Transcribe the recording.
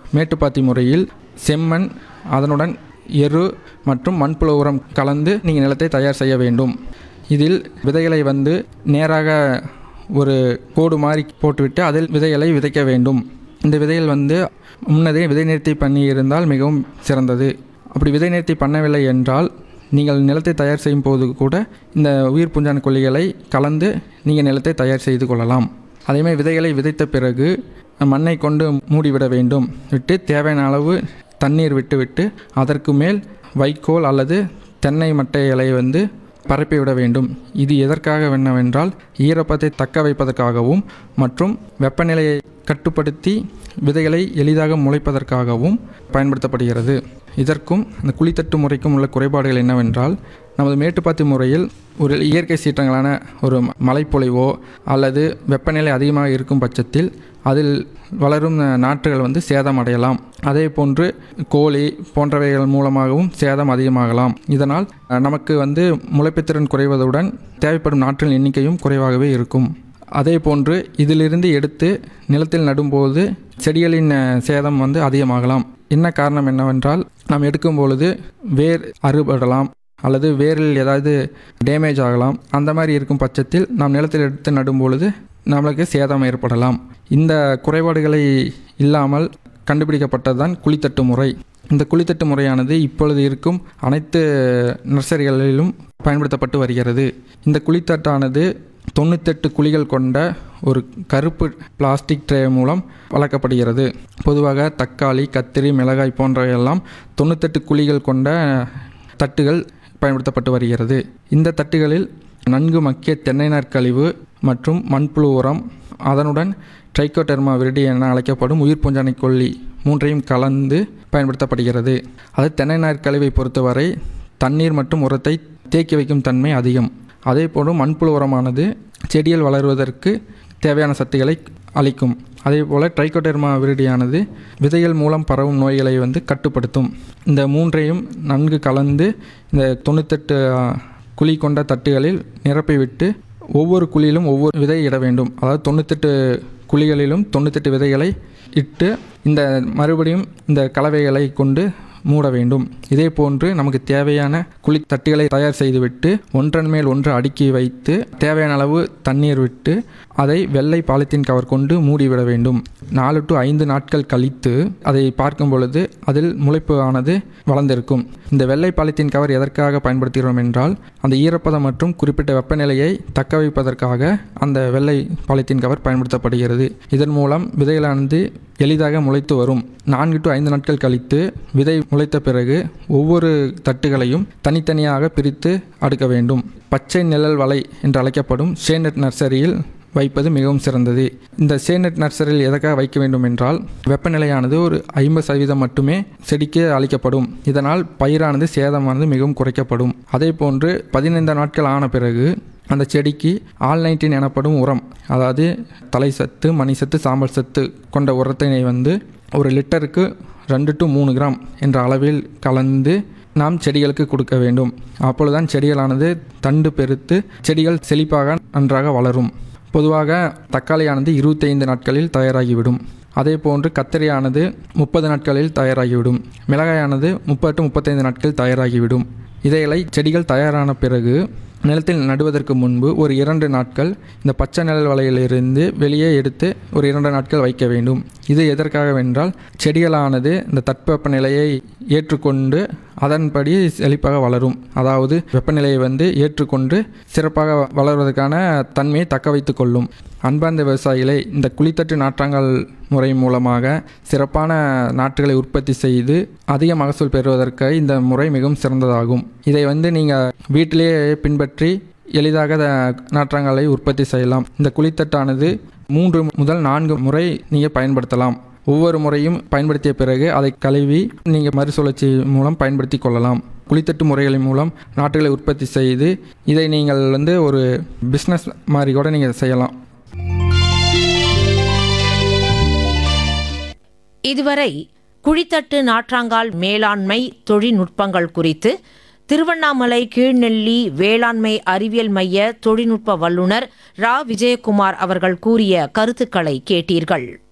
மேட்டுப்பாத்தி முறையில் செம்மண் அதனுடன் எரு மற்றும் மண்புழு உரம் கலந்து நீங்கள் நிலத்தை தயார் செய்ய வேண்டும் இதில் விதைகளை வந்து நேராக ஒரு கோடு மாதிரி போட்டுவிட்டு அதில் விதைகளை விதைக்க வேண்டும் இந்த விதைகள் வந்து முன்னதே விதை நிறுத்தி பண்ணி இருந்தால் மிகவும் சிறந்தது அப்படி விதை நிறுத்தி பண்ணவில்லை என்றால் நீங்கள் நிலத்தை தயார் செய்யும் போது கூட இந்த உயிர் பூஞ்சான கொல்லிகளை கலந்து நீங்கள் நிலத்தை தயார் செய்து கொள்ளலாம் அதேமாதிரி விதைகளை விதைத்த பிறகு மண்ணை கொண்டு மூடிவிட வேண்டும் விட்டு தேவையான அளவு தண்ணீர் விட்டுவிட்டு அதற்கு மேல் வைக்கோல் அல்லது தென்னை மட்டை இலை வந்து பரப்பிவிட வேண்டும் இது எதற்காக என்னவென்றால் ஈரப்பதத்தை தக்க வைப்பதற்காகவும் மற்றும் வெப்பநிலையை கட்டுப்படுத்தி விதைகளை எளிதாக முளைப்பதற்காகவும் பயன்படுத்தப்படுகிறது இதற்கும் இந்த குழித்தட்டு முறைக்கும் உள்ள குறைபாடுகள் என்னவென்றால் நமது மேட்டுப்பாத்தி முறையில் ஒரு இயற்கை சீற்றங்களான ஒரு மழைப்பொழிவோ அல்லது வெப்பநிலை அதிகமாக இருக்கும் பட்சத்தில் அதில் வளரும் நாற்றுகள் வந்து சேதம் அடையலாம் அதே போன்று கோழி போன்றவைகள் மூலமாகவும் சேதம் அதிகமாகலாம் இதனால் நமக்கு வந்து முளைப்புத்திறன் குறைவதுடன் தேவைப்படும் நாற்றின் எண்ணிக்கையும் குறைவாகவே இருக்கும் அதே போன்று இதிலிருந்து எடுத்து நிலத்தில் நடும்போது செடிகளின் சேதம் வந்து அதிகமாகலாம் என்ன காரணம் என்னவென்றால் நாம் எடுக்கும் பொழுது வேர் அறுபடலாம் அல்லது வேரில் ஏதாவது டேமேஜ் ஆகலாம் அந்த மாதிரி இருக்கும் பட்சத்தில் நாம் நிலத்தில் எடுத்து நடும் பொழுது நம்மளுக்கு சேதம் ஏற்படலாம் இந்த குறைபாடுகளை இல்லாமல் கண்டுபிடிக்கப்பட்டது தான் குழித்தட்டு முறை இந்த குழித்தட்டு முறையானது இப்பொழுது இருக்கும் அனைத்து நர்சரிகளிலும் பயன்படுத்தப்பட்டு வருகிறது இந்த குழித்தட்டானது தொண்ணூத்தெட்டு குழிகள் கொண்ட ஒரு கருப்பு பிளாஸ்டிக் ட்ரே மூலம் வளர்க்கப்படுகிறது பொதுவாக தக்காளி கத்திரி மிளகாய் போன்றவையெல்லாம் தொண்ணூத்தெட்டு குழிகள் கொண்ட தட்டுகள் பயன்படுத்தப்பட்டு வருகிறது இந்த தட்டுகளில் நன்கு மக்கிய தென்னை நார் கழிவு மற்றும் மண்புழு உரம் அதனுடன் ட்ரைக்கோடெர்மா விரிடி என அழைக்கப்படும் உயிர் பூஞ்சானை கொல்லி மூன்றையும் கலந்து பயன்படுத்தப்படுகிறது அது தென்னை நார் கழிவை பொறுத்தவரை தண்ணீர் மற்றும் உரத்தை தேக்கி வைக்கும் தன்மை அதிகம் அதே போன்று மண்புழு உரமானது செடிகள் வளருவதற்கு தேவையான சத்துக்களை அளிக்கும் அதே போல் ட்ரைகோடெர்மா விரிடியானது விதைகள் மூலம் பரவும் நோய்களை வந்து கட்டுப்படுத்தும் இந்த மூன்றையும் நன்கு கலந்து இந்த தொண்ணூத்தெட்டு குழி கொண்ட தட்டுகளில் நிரப்பிவிட்டு ஒவ்வொரு குழியிலும் ஒவ்வொரு விதை இட வேண்டும் அதாவது தொண்ணூத்தெட்டு குழிகளிலும் தொண்ணூத்தெட்டு விதைகளை இட்டு இந்த மறுபடியும் இந்த கலவைகளை கொண்டு மூட வேண்டும் இதே போன்று நமக்கு தேவையான குழி தட்டுகளை தயார் செய்துவிட்டு ஒன்றன் மேல் ஒன்று அடுக்கி வைத்து தேவையான அளவு தண்ணீர் விட்டு அதை வெள்ளை பாலித்தீன் கவர் கொண்டு மூடிவிட வேண்டும் நாலு டு ஐந்து நாட்கள் கழித்து அதை பார்க்கும் பொழுது அதில் முளைப்பு ஆனது வளர்ந்திருக்கும் இந்த வெள்ளை பாலித்தீன் கவர் எதற்காக பயன்படுத்துகிறோம் என்றால் அந்த ஈரப்பதம் மற்றும் குறிப்பிட்ட வெப்பநிலையை தக்க வைப்பதற்காக அந்த வெள்ளை பாலித்தீன் கவர் பயன்படுத்தப்படுகிறது இதன் மூலம் விதைகளானது எளிதாக முளைத்து வரும் நான்கு டு ஐந்து நாட்கள் கழித்து விதை முளைத்த பிறகு ஒவ்வொரு தட்டுகளையும் தனித்தனியாக பிரித்து அடுக்க வேண்டும் பச்சை நிழல் வலை என்று அழைக்கப்படும் ஷேனட் நர்சரியில் வைப்பது மிகவும் சிறந்தது இந்த சேனட் நர்சரியில் எதற்காக வைக்க வேண்டும் என்றால் வெப்பநிலையானது ஒரு ஐம்பது சதவீதம் மட்டுமே செடிக்கு அளிக்கப்படும் இதனால் பயிரானது சேதமானது மிகவும் குறைக்கப்படும் அதே போன்று பதினைந்து நாட்கள் ஆன பிறகு அந்த செடிக்கு ஆல் நைன்டீன் எனப்படும் உரம் அதாவது தலை சத்து மணி சத்து சாம்பல் சத்து கொண்ட உரத்தினை வந்து ஒரு லிட்டருக்கு ரெண்டு டு மூணு கிராம் என்ற அளவில் கலந்து நாம் செடிகளுக்கு கொடுக்க வேண்டும் அப்பொழுதுதான் செடிகளானது தண்டு பெருத்து செடிகள் செழிப்பாக நன்றாக வளரும் பொதுவாக தக்காளியானது இருபத்தைந்து நாட்களில் தயாராகிவிடும் அதே போன்று கத்திரியானது முப்பது நாட்களில் தயாராகிவிடும் மிளகாயானது முப்பது டு முப்பத்தைந்து நாட்கள் தயாராகிவிடும் இதைகளை செடிகள் தயாரான பிறகு நிலத்தில் நடுவதற்கு முன்பு ஒரு இரண்டு நாட்கள் இந்த பச்சை நிழல் வலையிலிருந்து வெளியே எடுத்து ஒரு இரண்டு நாட்கள் வைக்க வேண்டும் இது எதற்காகவென்றால் செடிகளானது இந்த தட்பவெப்ப நிலையை ஏற்றுக்கொண்டு அதன்படி செழிப்பாக வளரும் அதாவது வெப்பநிலையை வந்து ஏற்றுக்கொண்டு சிறப்பாக வளர்வதற்கான தன்மையை தக்க வைத்து கொள்ளும் அன்பார்ந்த விவசாயிகளை இந்த குளித்தட்டு நாற்றாங்கல் முறை மூலமாக சிறப்பான நாற்றுகளை உற்பத்தி செய்து அதிக மகசூல் பெறுவதற்கு இந்த முறை மிகவும் சிறந்ததாகும் இதை வந்து நீங்கள் வீட்டிலேயே பின்பற்றி எளிதாக நாற்றாங்கலை உற்பத்தி செய்யலாம் இந்த குளித்தட்டானது மூன்று முதல் நான்கு முறை நீங்கள் பயன்படுத்தலாம் ஒவ்வொரு முறையும் பயன்படுத்திய பிறகு அதை கழுவி நீங்கள் மறுசுழற்சி மூலம் பயன்படுத்தி கொள்ளலாம் குளித்தட்டு முறைகளின் மூலம் நாற்றுகளை உற்பத்தி செய்து இதை நீங்கள் வந்து ஒரு பிஸ்னஸ் மாதிரி கூட நீங்கள் செய்யலாம் இதுவரை குழித்தட்டு நாற்றாங்கால் மேலாண்மை தொழில்நுட்பங்கள் குறித்து திருவண்ணாமலை கீழ்நெல்லி வேளாண்மை அறிவியல் மைய தொழில்நுட்ப வல்லுநர் ரா விஜயகுமார் அவர்கள் கூறிய கருத்துக்களை கேட்டீர்கள்